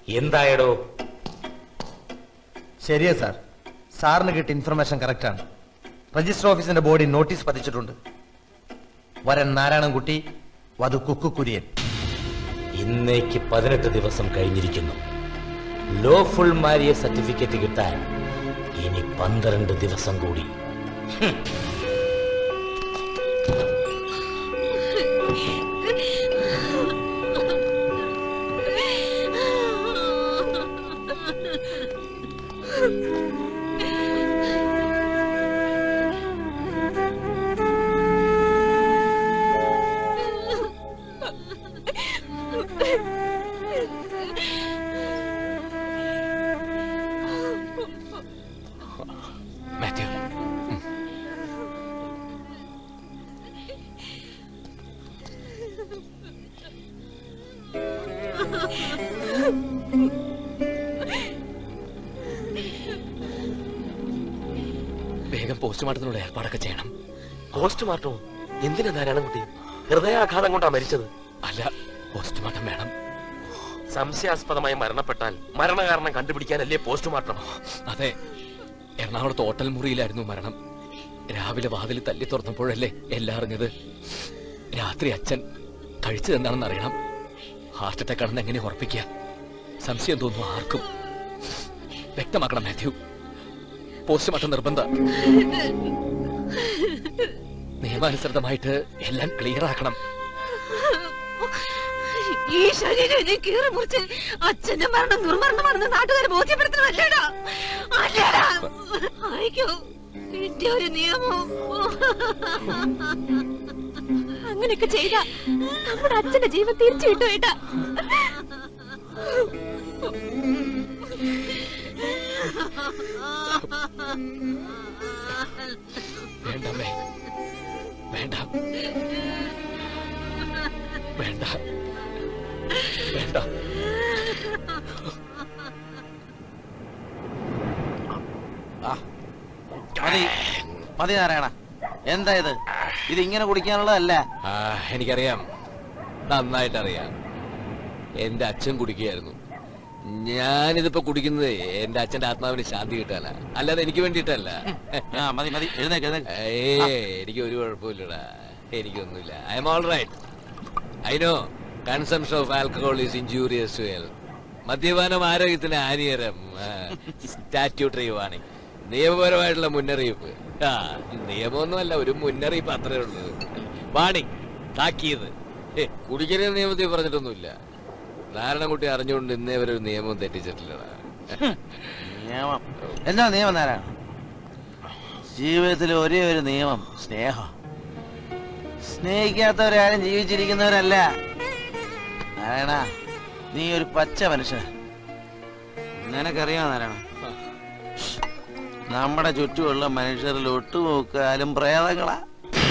എന്തായടോ ശരിയാ സാർ സാറിന് കിട്ടിയ ഇൻഫർമേഷൻ കറക്റ്റാണ് രജിസ്റ്റർ ഓഫീസിന്റെ ബോഡി നോട്ടീസ് പതിച്ചിട്ടുണ്ട് വരൻ നാരായണൻകുട്ടി വധു കുക്കു കുര്യൻ ഇന്നേക്ക് പതിനെട്ട് ദിവസം കഴിഞ്ഞിരിക്കുന്നു ലോ ഫുൾ മാരിയ സർട്ടിഫിക്കറ്റ് കിട്ടാൻ ഇനി പന്ത്രണ്ട് ദിവസം കൂടി മാത്യു വേഗം പോസ്റ്റ്മോർട്ടത്തിനുള്ള ഏർപ്പാടൊക്കെ ചെയ്യണം പോസ്റ്റ്മോർട്ടമോ എന്തിനാ നാരായണൻകുട്ടി ഹൃദയാഘാതം കൊണ്ടാ മരിച്ചത് അല്ല പോസ്റ്റ്മോർട്ടം വേണം സംശയാസ്പദമായി മരണപ്പെട്ടാൽ മരണകാരണം കണ്ടുപിടിക്കാനല്ലേ പോസ്റ്റ്മോർട്ടം അതെ എറണാകുളത്ത് ഹോട്ടൽ മുറിയിലായിരുന്നു മരണം രാവിലെ വാതിൽ തല്ലി തുറന്നപ്പോഴല്ലേ എല്ലാം അറിഞ്ഞത് രാത്രി അച്ഛൻ കഴിച്ചത് എന്താണെന്ന് അറിയണം ഹാർട്ട് അറ്റാക്ക് ആണെന്ന് എങ്ങനെ ഉറപ്പിക്കുക സംശയം തോന്നുന്നു ആർക്കും വ്യക്തമാക്കണം മാത്യു പോസ്റ്റ്മോർട്ടം നിർബന്ധ നിയമാനുസൃതമായിട്ട് എല്ലാം ക്ലിയർ ആക്കണം ഈ ശരീരം ഇനി കീറി മുറിച്ച് അച്ഛന്റെ മരണം ദുർമരണമാണെന്ന് നാട്ടുകാരെ ബോധ്യപ്പെടുത്തണമല്ലേടാ അല്ലേടാ അയക്കോ എന്റെ ഒരു നിയമം അങ്ങനെയൊക്കെ ചെയ്ത നമ്മുടെ അച്ഛന്റെ ജീവൻ തിരിച്ചു കിട്ടും ഏട്ടാ വേണ്ടമ്മേ വേണ്ട വേണ്ട വേണ്ട മതി മതി നാരായണ എന്താ ഇത് ഇത് ഇങ്ങനെ കുടിക്കാനുള്ളതല്ല ആ എനിക്കറിയാം നന്നായിട്ട് അറിയാം എന്റെ അച്ഛൻ കുടിക്കുകയായിരുന്നു ഞാനിതിപ്പോ കുടിക്കുന്നത് എന്റെ അച്ഛന്റെ ആത്മാവിന് ശാന്തി കിട്ടാനാ അല്ലാതെ എനിക്ക് വേണ്ടിയിട്ടല്ല ആ മതി മതി എഴുന്നേക്ക് എഴുന്നേക്ക് ഏ എനിക്ക് ഒരു കുഴപ്പമില്ലടാ എനിക്കൊന്നുമില്ല I'm all right I know consumption of alcohol is injurious to health മദ്യപാനം ആരോഗ്യത്തിന് ഹാനികരം സ്റ്റാറ്റ്യൂട്ടറി വാണിംഗ് നിയമപരമായിട്ടുള്ള മുന്നറിയിപ്പ് ആ നിയമമൊന്നുമല്ല ഒരു മുന്നറിയിപ്പ് അത്രേ ഉള്ളൂ വാണിംഗ് താക്കീത് ഹേ, കുടിക്കരുത് നിയമത്തിൽ പറഞ്ഞിട്ടൊന്നുമില്ല നാരായണൻകുട്ടി അറിഞ്ഞുകൊണ്ട് ഇന്നേ വരെ ഒരു നിയമം തെറ്റിച്ചിട്ടില്ലടാ നിയമം എന്താ നിയമം നാരായണ ജീവിതത്തിൽ ഒരേ ഒരു നിയമം സ്നേഹം സ്നേഹിക്കാത്തവരാരും ജീവിച്ചിരിക്കുന്നവരല്ല നാരായണ നീ ഒരു പച്ച മനുഷ്യൻ നിനക്കറിയാമോ നാരായണ നമ്മുടെ ചുറ്റുമുള്ള മനുഷ്യരിൽ ഒട്ടുമുക്കാലും പ്രേതങ്ങളാ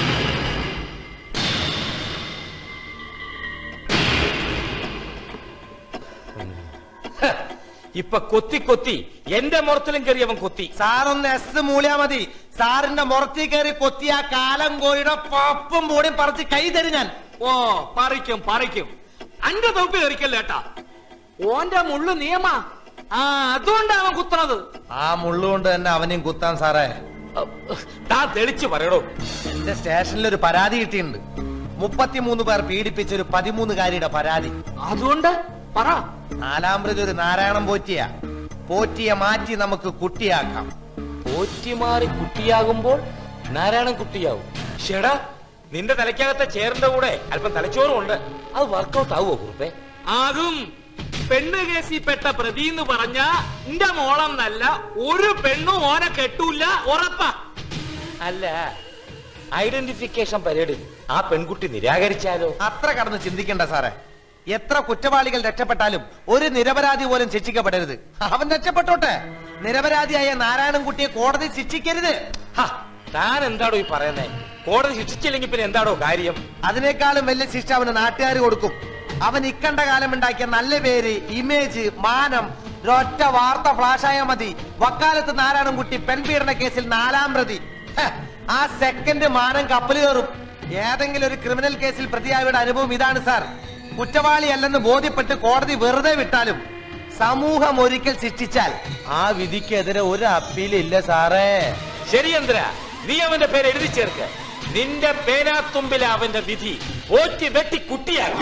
ഇപ്പൊ കൊത്തി കൊത്തി എന്റെ മുറത്തിലും കയറി അവൻ കൊത്തി സാറൊന്ന് എസ് മൂളിയാ മതി സാറിന്റെ മുറത്തി കയറി കൊത്തിയ കാലം കോഴിയുടെ പപ്പും പൂടിയും പറിച്ച് കൈ തരും ഞാൻ ഓ പറിക്കും പറിക്കും അന്റെ തൊപ്പി തെറിക്കല്ലേ ഏട്ടാ ഓന്റെ മുള്ളു നിയമാ ആ അതുകൊണ്ടാ അവൻ കുത്തണത് ആ മുള്ളുകൊണ്ട് തന്നെ അവനെയും കുത്താൻ സാറേ താ തെളിച്ചു പറയടോ എന്റെ സ്റ്റേഷനിൽ ഒരു പരാതി കിട്ടിയിട്ടുണ്ട് മുപ്പത്തിമൂന്ന് പേർ പീഡിപ്പിച്ച ഒരു പതിമൂന്നുകാരിയുടെ പരാതി അതുകൊണ്ട് പറ നാലാം പ്രതി ഒരു നാരായണം പോറ്റിയ പോറ്റിയെ മാറ്റി നമുക്ക് കുട്ടിയാക്കാം പോറ്റിമാറി കുട്ടിയാകുമ്പോൾ നാരായണൻ കുട്ടിയാവും ഷെടാ നിന്റെ തലയ്ക്കകത്തെ ചേറിന്റെ കൂടെ അല്പം തലച്ചോറും ഉണ്ട് അത് വർക്കൗട്ട് ആവുമോ കുറുപ്പേ ആകും പെണ്ണ് കേസിൽ പെട്ട പ്രതി എന്ന് പറഞ്ഞ എന്റെ മോളം നല്ല ഒരു പെണ്ണും ഓനെ കെട്ടൂല ഉറപ്പാ അല്ല ഐഡന്റിഫിക്കേഷൻ പരേഡിൽ ആ പെൺകുട്ടി നിരാകരിച്ചാലോ അത്ര കടന്ന് ചിന്തിക്കണ്ട സാറേ എത്ര കുറ്റവാളികൾ രക്ഷപ്പെട്ടാലും ഒരു നിരപരാധി പോലും ശിക്ഷിക്കപ്പെടരുത് അവൻ രക്ഷപ്പെട്ടോട്ടെ നിരപരാധിയായ നാരായണൻകുട്ടിയെ കോടതി ശിക്ഷിക്കരുത് ഹ, താൻ എന്താടോ ഈ പറയുന്നേ കോടതി ശിക്ഷിച്ചില്ലെങ്കിൽ പിന്നെ എന്താടോ കാര്യം അതിനേക്കാളും വലിയ ശിക്ഷ അവന് നാട്ടുകാർ കൊടുക്കും അവൻ ഇക്കണ്ട കാലം ഉണ്ടാക്കിയ നല്ല പേര് ഇമേജ് മാനം ഒരൊറ്റ വാർത്ത ഫ്ലാഷായാ മതി വക്കാലത്ത് നാരായണൻകുട്ടി പെൺപീഡന കേസിൽ നാലാം പ്രതി ഹ, ആ സെക്കൻഡ് മാനം കപ്പൽ കയറും ഏതെങ്കിലും ഒരു ക്രിമിനൽ കേസിൽ പ്രതിയായവരുടെ അനുഭവം ഇതാണ് സാർ കുറ്റവാളിയല്ലെന്ന് ബോധ്യപ്പെട്ട് കോടതി വെറുതെ വിട്ടാലും സമൂഹം ഒരിക്കൽ ശിക്ഷിച്ചാൽ ആ വിധിക്കെതിരെ ഒരു അപ്പീലില്ല സാറേ ശരി ചന്ദ്ര നീ അവന്റെ പേര് എഴുതി ചേർക്ക് നിന്റെ പേനാത്തുമ്പിലെ അവന്റെ വിധി ഓറ്റി വെട്ടി കുട്ടിയാകും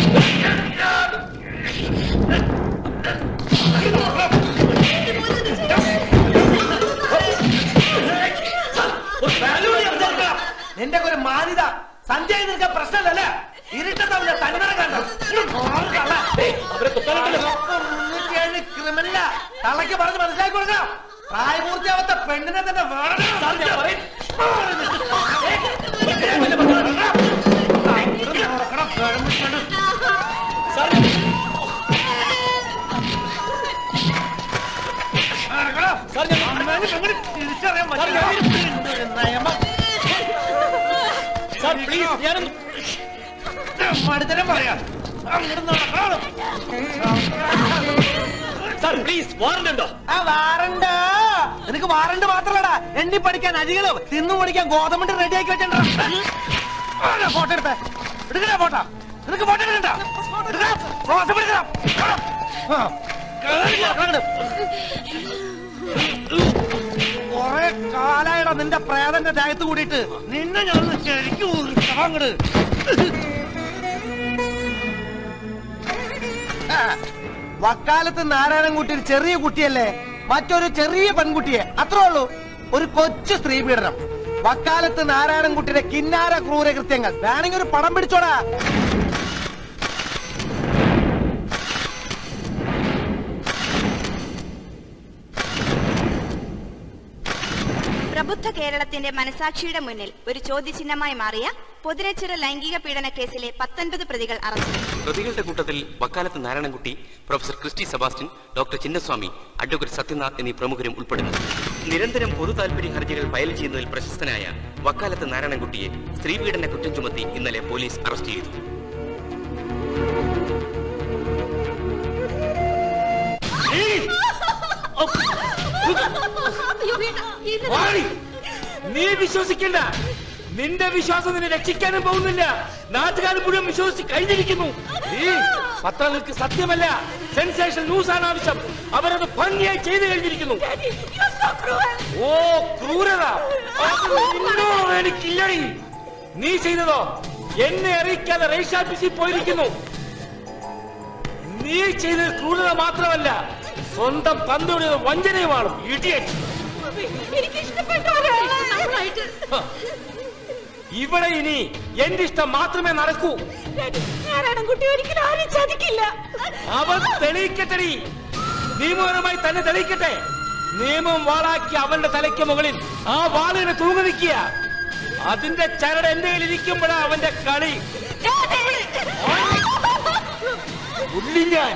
നിന്റെ ഒരു മാന്യത സഞ്ജയ് നിനക്ക് പ്രശ്നമല്ലേ ഇരുട്ടത്തവന്റെ തന്മറ കണ്ടോ ക്രിമിനല തള്ളക്ക് പറഞ്ഞ് മനസ്സിലാക്കി കൊടുക്കണം പ്രായപൂർത്തിയാവാത്ത പെണ്ണിനെ തന്നെ വേണം പ്ലീസ് ഞാനൊന്ന് മടുത്തരം പറയാം അങ്ങോട്ട് നടക്കണം സാർ പ്ലീസ് വാറണ്ട് ഉണ്ടോ ആ വാറണ്ട് നിനക്ക് വാറണ്ട് മാത്രല്ലടാ എണ്ണി പഠിക്കാൻ അരികളും തിന്നു പഠിക്കാൻ ഗോതമ്പ് റെഡിയാക്കി വെച്ചിട്ടുണ്ടോ ഫോട്ടോ എടുത്ത എടുക്കണ ഫോട്ടോ നിനക്ക് ഫോട്ടോ എടുക്കണ്ട എടുക്കണം. ക്ലോസ് അപ്പ് എടുക്കണം. ആ. അങ്ങട്. കൊറേ കാലായടാ നിന്റെ പ്രേതന്റെ ദേഹത്ത് കൂടിയിട്ട് നിന്നെ ഞാൻ ശരിക്കും ഉരുട്ടണം അങ്ങട് ആ, വക്കാലത്ത് നാരായണൻകുട്ടി ഒരു ചെറിയ കുട്ടിയല്ലേ മറ്റൊരു ചെറിയ പെൺകുട്ടിയെ അത്രേ ഉള്ളൂ ഒരു കൊച്ചു സ്ത്രീ പീഡനം വക്കാലത്ത് നാരായണൻകുട്ടിയുടെ കിന്നാര ക്രൂരകൃത്യങ്ങൾ വേണമെങ്കിൽ ഒരു പടം പിടിച്ചോടാ പ്രബുദ്ധ കേരളത്തിന്റെ മനസാക്ഷിയുടെ മുന്നിൽ ഒരു ചോദ്യചിഹ്നമായി മാറിയ പൊതിരച്ചിറ ലൈംഗിക പീഡന കേസിലെ പത്തൊൻപത് പ്രതികൾ അറസ്റ്റിൽ പ്രതികളുടെ കൂട്ടത്തിൽ വക്കാലത്ത് Narayanankutty professor Christy Sebastian doctor Chinnaswamy advocate Sathyanath എന്നീ പ്രമുഖരും ഉൾപ്പെടുന്നു നിരന്തരം പൊതു താൽപര്യ ഹർജികൾ ഫയൽ ചെയ്യുന്നതിൽ പ്രശസ്തനായ വക്കാലത്ത് നാരായണൻകുട്ടിയെ സ്ത്രീപീഡന കുറ്റം ചുമത്തി ഇന്നലെ പോലീസ് അറസ്റ്റ് ചെയ്തു വാടി. നീ വിശ്വസിക്കണ്ട നിന്റെ വിശ്വാസം നിന്നെ രക്ഷിക്കാനും പോകുന്നില്ല നാട്ടുകാർ മുഴുവൻ വിശ്വസിച്ച് കഴിഞ്ഞിരിക്കുന്നു നീ പത്രങ്ങൾക്ക് സത്യമല്ല സെൻസേഷൻ ന്യൂസ് ആണ് ആവശ്യം അവരത് ഭംഗിയായി ചെയ്തു കഴിഞ്ഞിരിക്കുന്നു ഓ ക്രൂരത അത് നിന്നോട് എനിക്കില്ലടി നീ ചെയ്തതോ എന്നെ അറിയിക്കാതെ റേഷൻ ഓഫീസിൽ പോയിരിക്കുന്നു നീ ചെയ്തത് ക്രൂരത മാത്രമല്ല സ്വന്തം തന്തയുടെ വഞ്ചനയുമാണ് ഇടിയറ്റ് എനിക്ക് ഇഷ്ടപ്പെട്ടവരാണ് നമ്മളായിട്ട് ഇവിടെ ഇനി എന്റെ ഇഷ്ടം മാത്രമേ നടക്കൂ നാരായണൻകുട്ടി ഒരിക്കലും ആരും ചതിക്കില്ല അവൻ തെളിയിക്കട്ടെടി നിയമപരമായി തന്നെ തെളിയിക്കട്ടെ നിയമം വാളാക്കി അവന്റെ തലയ്ക്ക് മുകളിൽ ആ വാളിനെ തൂങ്ങി നിൽക്കുക അതിന്റെ ചരട് എന്റെ കയ്യിൽ ഇരിക്കുമ്പോഴാ അവന്റെ കളി ഉള്ളി ഞാൻ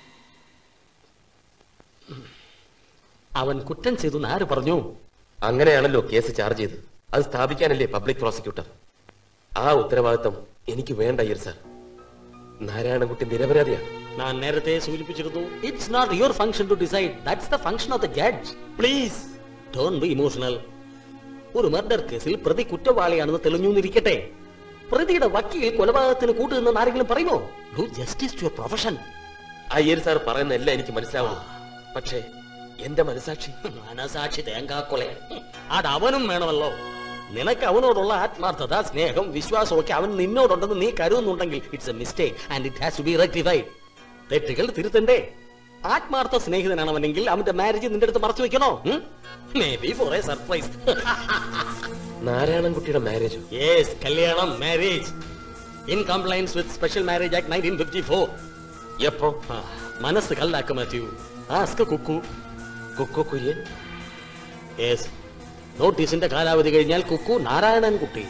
അവൻ കുറ്റം ചെയ്തു ആര് പറഞ്ഞു അങ്ങനെയാണല്ലോ കേസ് ചാർജ് ചെയ്തത് അത് സ്ഥാപിക്കാനല്ലേ പബ്ലിക് പ്രോസിക്യൂട്ടർ ആ ഉത്തരവാദിത്തം എനിക്ക് വേണ്ട അയ്യർ സാർ നാരായണൻകുട്ടി നിരപരാധിയാണ് ഞാൻ നേരത്തെ സൂചിപ്പിച്ചിരുന്നു it's not your function to decide that's the function of the judge please don't be emotional ഒരു മർഡർ കേസിൽ പ്രതി കുറ്റവാളിയാണെന്ന് തെളിഞ്ഞു എന്നിരിക്കട്ടെ പ്രതിയുടെ വക്കീൽ കൊലപാതകത്തിന് കൂട്ടുനിന്ന് ആരെങ്കിലും പറയുമോ do justice to your profession Iyer sir പറയുന്ന എല്ലാം എനിക്ക് മനസ്സിലാവണം പക്ഷേ എന്റെ മനസാക്ഷി മനസാക്ഷി തേങ്കാക്കൊല അത് അവനും വേണമല്ലോ നിനക്ക് അവനോടുള്ള ആത്മാർത്ഥത സ്നേഹം വിശ്വാസമൊക്കെ അവൻ നിന്നോടുണ്ടെന്ന് നീ കരുതുന്നുണ്ടെങ്കിൽ it's a mistake and it has to be rectified തെറ്റുകൾ തിരുത്തണ്ടേ ആത്മാർത്ഥ സ്നേഹിതനാണ് അവനെങ്കിൽ അവന്റെ മാരേജ് നിന്റെ അടുത്ത് മറച്ചു വെക്കണോ may be for a surprise നാരായണൻകുട്ടിയുടെ മാരേജ് യെസ് കല്യാണം marriage in compliance with special marriage act nineteen fifty four എപ്പോ മനസ്സ് കല്ലാക്ക മാത്യു ആസ്ക കുക്കു കുക്കു കുര്യൻ യെസ് നോട്ടീസിന്റെ കാലാവധി കഴിഞ്ഞാൽ കുക്കു നാരായണൻ കുട്ടി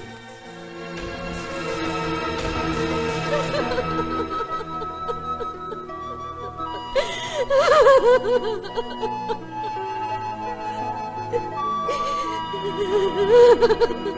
Ha ha ha ha!